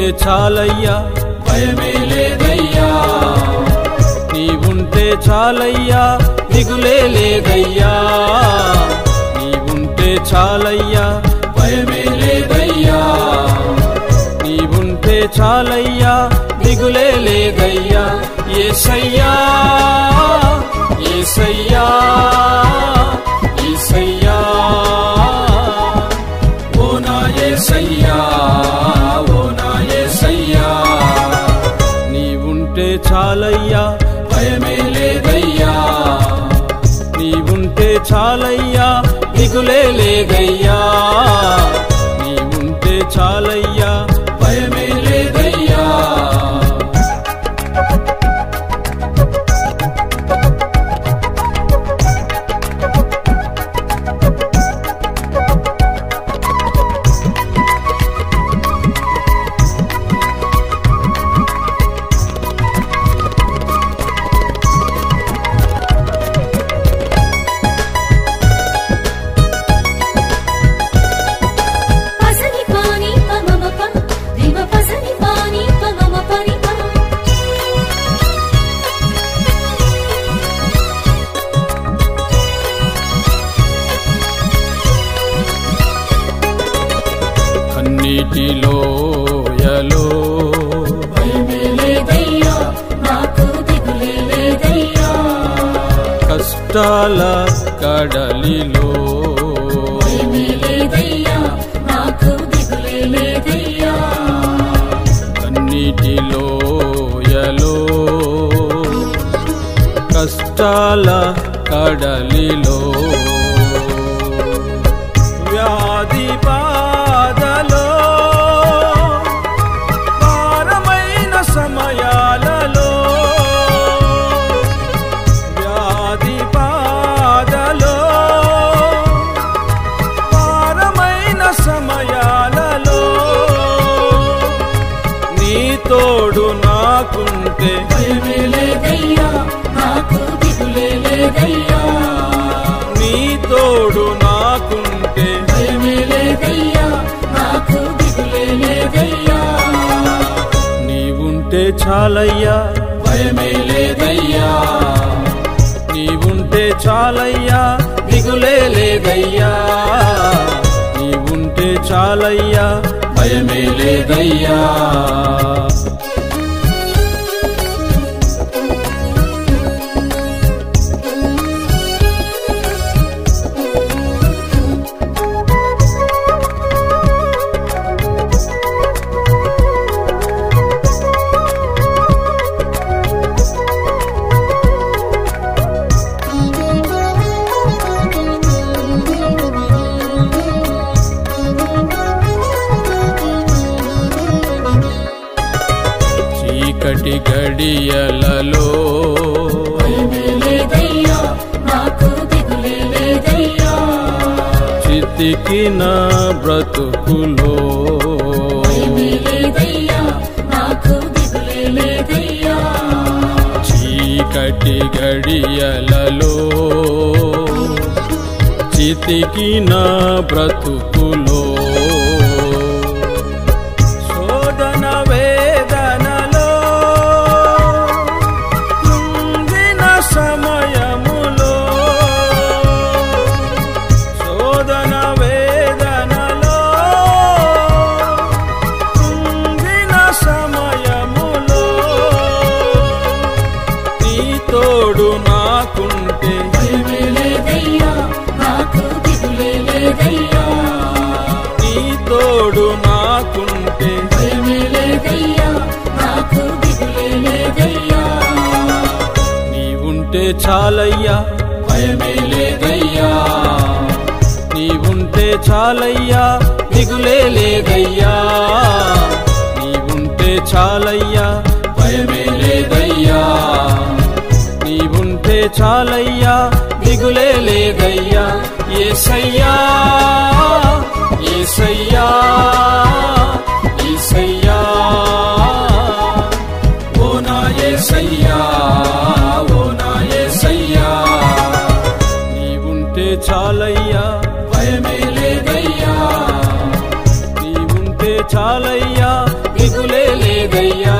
ఉంటే చాలయ్యా భయమే లేదయ్యా నీవుంటే చాలయ్యా దిగులే లేదయ్యా నీవుంటే చాలయ్యా భయమే లేదయ్యా నీవుంటే చాలయ్యా దిగులే లేదయ్యా ఏసయ్యా ఏసయ్యా ఏసయ్యా ఓ నా యేసయ్యా ఓ నా యేసయ్యా నీవుంటే చాలయ్యా భయమే లేదయ్యా నీవుంటే చాలయ్యా దిగులే లేదయ్యా నీవుంటే చాలయ్యా భయమే లేదయ్యా పసని పాని పమమ పం దివ పసని పాని పమమ పని పం కన్నీటిలో యలో భయమే లేదయ్యా నాకు దిగులే లేదయ్యా కష్టాల కడలిలో భయమే లేదయ్యా నాకు దిగులే లేదయ్యా కన్నీటిలో యలో కష్టాల కడలిలో వ్యాధి బాధలో భారమైన సమయాలలో వ్యాధి బాధలో భారమైన సమయాలలో నీ తోడు నాకుంటే భయమే లేదయ్యా నాకు దిగులే లేదయ్యా నీ తోడు నాకుంటే భయమే లేదయ్యా నాకు దిగులే లేదయ్యా నీవుంటే చాలయ్యా భయమే లేదయ్యా నీవుంటే చాలయ్యా దిగులే లేదయ్యా నీవుంటే చాలయ్యా భయమే లేదయ్యా చీకటి గడియలలో భయమే లేదయ్యా నాకు దిగులే లేదయ్యా చితికిన బ్రతుకులో భయమే లేదయ్యా నాకు దిగులే లేదయ్యా చీకటి గడియలలో చితికిన బ్రతుకులో శోధన వేదనలో కృంగిన సమయములో శోధన వేదనలో కృంగిన సమయములో నీ తోడు నాకుంటే భయమే లేదయ్యా నాకు దిగులే లేదయ్యా నీ తోడు నాకుంటే భయమే లేదయ్యా నాకు దిగులే లేదయ్యా నీవుంటే చాలయ్యా భయమే లేదయ్యా నీవుంటే చాలయ్యా దిగులే లేదయ్యా నీవుంటే చాలయ్యా భయమే లేదయ్యా నీవుంటే చాలయ్యా దిగులే లేదయ్యా ఏసయ్యా ఏసయ్యా ఏసయ్యా ఓ నా యేసయ్యా ఓ నా యేసయ్యా నీవుంటే చాలయ్యా భయమే లేదయ్యా నీవుంటే చాలయ్యా దిగులే లేదయ్యా